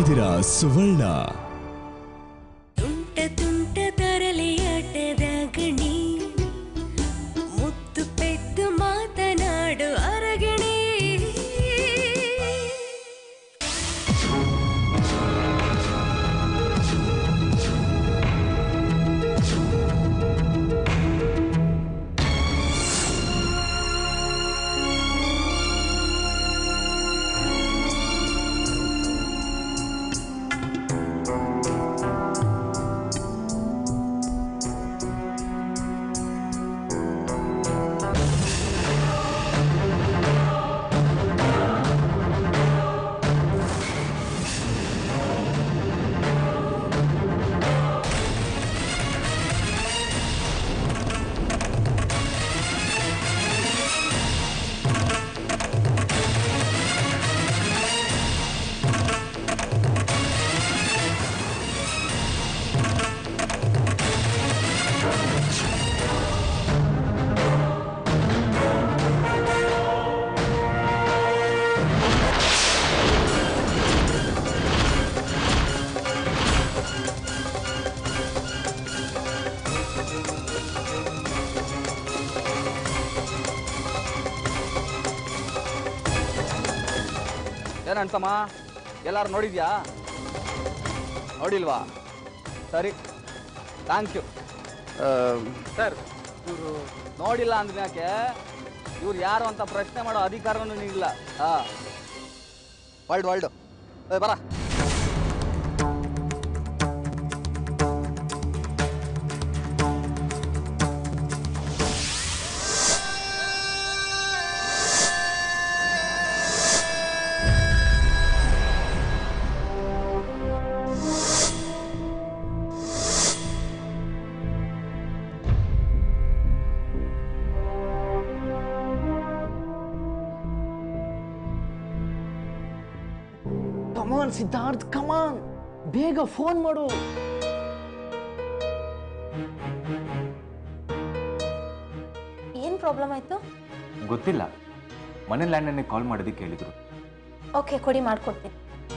ಇದ್ದೀರಾ ಸುವರ್ಣ ತುಂಟ ತುಂಟ ತರಲೆಯಾಟದ ಗಣಿ ಮುತ್ತು ಪೆದ್ದು ಮಾತನಾಡು ಅರಗಣಿ ಏನು ಅನ್ಸಮ್ಮ ಎಲ್ಲಾರು ನೋಡಿದ್ಯಾ ನೋಡಿಲ್ವಾ ಸರಿ ಥ್ಯಾಂಕ್ ಯು ಸರ್ ಇವರು ನೋಡಿಲ್ಲ ಅಂದ್ರೆ ಯಾಕೆ ಇವ್ರು ಯಾರು ಅಂತ ಪ್ರಶ್ನೆ ಮಾಡೋ ಅಧಿಕಾರನೂ ಇಲ್ಲ ಹಾಂ ವರ್ಲ್ಡ್ ವರ್ಲ್ಡು ಏ ಬರ ಕಮಾನ್ ಸಿದ್ಧಾರ್ಥ್ ಕಮಾನ್ ಬೇಗ ಫೋನ್ ಮಾಡು ಏನು ಪ್ರಾಬ್ಲಮ್ ಆಯಿತು ಗೊತ್ತಿಲ್ಲ ಮನೆ ಲ್ಯಾಂಡನ್ನೇ ಕಾಲ್ ಮಾಡೋದಕ್ಕೆ ಹೇಳಿದ್ರು ಓಕೆ ಕೊಡಿ ಮಾಡ್ಕೊಡ್ತೀನಿ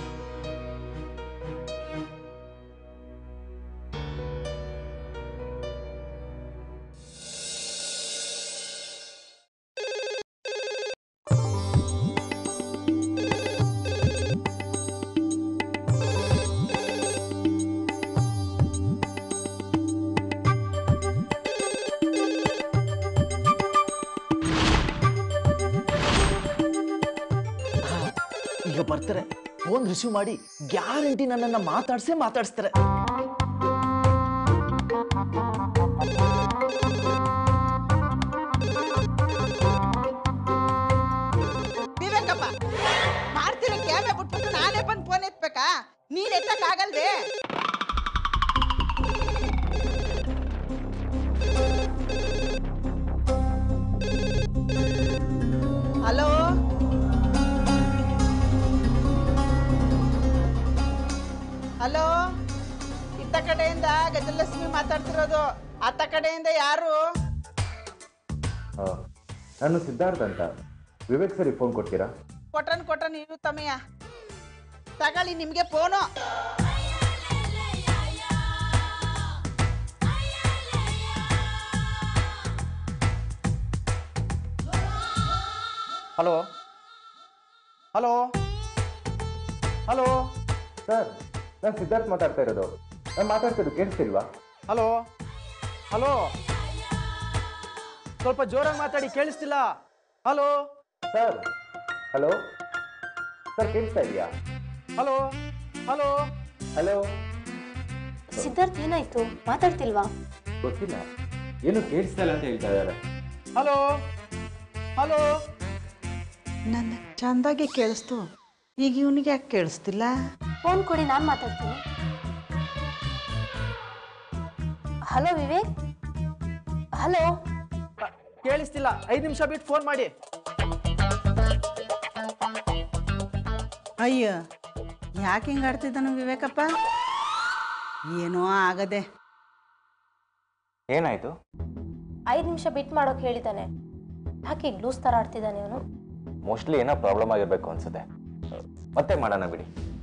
ಈಗ ಬರ್ತಾರೆ ಫೋನ್ ರಿಸೀವ್ ಮಾಡಿ ಗ್ಯಾರಂಟಿ ನನ್ನನ್ನ ಮಾತಾಡ್ಸೇ ಮಾತಾಡಿಸ್ತಾರೆ ವಿವೇಕಪ್ಪ ಮಾಡ್ತಿರೋ ಕ್ಯಾಮೆ ಬಿಟ್ಬಿಟ್ಟು ನಾನೇ ಬಂದು ಫೋನ್ ಎತ್ಬೇಕಾ ನೀನ್ ಎತ್ತಕ್ ಆಗಲ್ವೇ ಹಲೋ ಹಲೋ ಇತ್ತ ಕಡೆಯಿಂದ ಗಜಲಕ್ಷ್ಮಿ ಮಾತಾಡ್ತಿರೋದು ಅತ್ತ ಕಡೆಯಿಂದ ಯಾರು ನಾನು ಸಿದ್ಧಾರ್ಥ ಅಂತ ವಿವೇಕ್ ಸರಿ ಫೋನ್ ಕೊಡ್ತೀರಾ ಕೊಟ್ರನ್ ಕೊಟ್ರನ್ ಇರು ತಮ್ಮಯ್ಯ ತಗೊಳ್ಳಿ ನಿಮ್ಗೆ phone hello hello hello sir ನಾನು ಸಿದ್ಧಾರ್ಥ್ ಮಾತಾಡ್ತಾ ಇರೋದು ನಾನು ಮಾತಾಡ್ತಿರೋದು ಕೇಳಿಸ್ತಿಲ್ವಾ ಹಲೋ ಹಲೋ ಸ್ವಲ್ಪ ಜೋರಾಗಿ ಮಾತಾಡಿ ಕೇಳಿಸ್ತಿಲ್ಲ ಹಲೋ ಸರ್ ಹಲೋ ಸರ್ ಕೇಳಿಸ್ತಾ ಇದೆಯಾ ಹಲೋ ಹಲೋ ಹಲೋ ಸಿದ್ಧಾರ್ಥ್ ಏನಾಯ್ತು ಮಾತಾಡ್ತಿಲ್ವಾ ಗೊತ್ತಿಲ್ಲ ಏನು ಕೇಳಿಸ್ತಾ ಇಲ್ಲ ಅಂತ ಹೇಳ್ತಾ ಇದ್ದಾರೆ ಹಲೋ ಹಲೋ ನನ್ನ ಚಂದಾಗೆ ಕೇಳಿಸ್ತು ಈಗ ಇವನಿಗೆ ಯಾಕೆ ಕೇಳಿಸ್ತಿಲ್ಲ ಫೋನ್ ಕೊಡಿ ನಾನು ಮಾತಾಡ್ತೀನಿ ಹಲೋ ವಿವೇಕ್ ಹಲೋ ಕೇಳಿಸ್ತಿಲ್ಲ ಐದು ನಿಮಿಷ ಬಿಟ್ಟು ಫೋನ್ ಮಾಡಿ ಅಯ್ಯೋ ಯಾಕೆ ಹಿಂಗೆ ಆಡ್ತಿದ್ದಾನು ವಿವೇಕಪ್ಪ ಏನೋ ಆಗದೆ ಏನಾಯ್ತು ಐದು ನಿಮಿಷ ಬಿಟ್ ಮಾಡೋಕೆ ಹೇಳಿದ್ದಾನೆ ಯಾಕೆ ಈಗ ಲೂಸ್ ಥರ ಆಡ್ತಿದ್ದಾನೆ ಅವನು ಮೋಸ್ಟ್ಲಿ ಏನೋ ಪ್ರಾಬ್ಲಮ್ ಆಗಿರ್ಬೇಕು ಅನ್ಸುತ್ತೆ ಮತ್ತೆ ಮಾಡೋಣ ಬಿಡಿ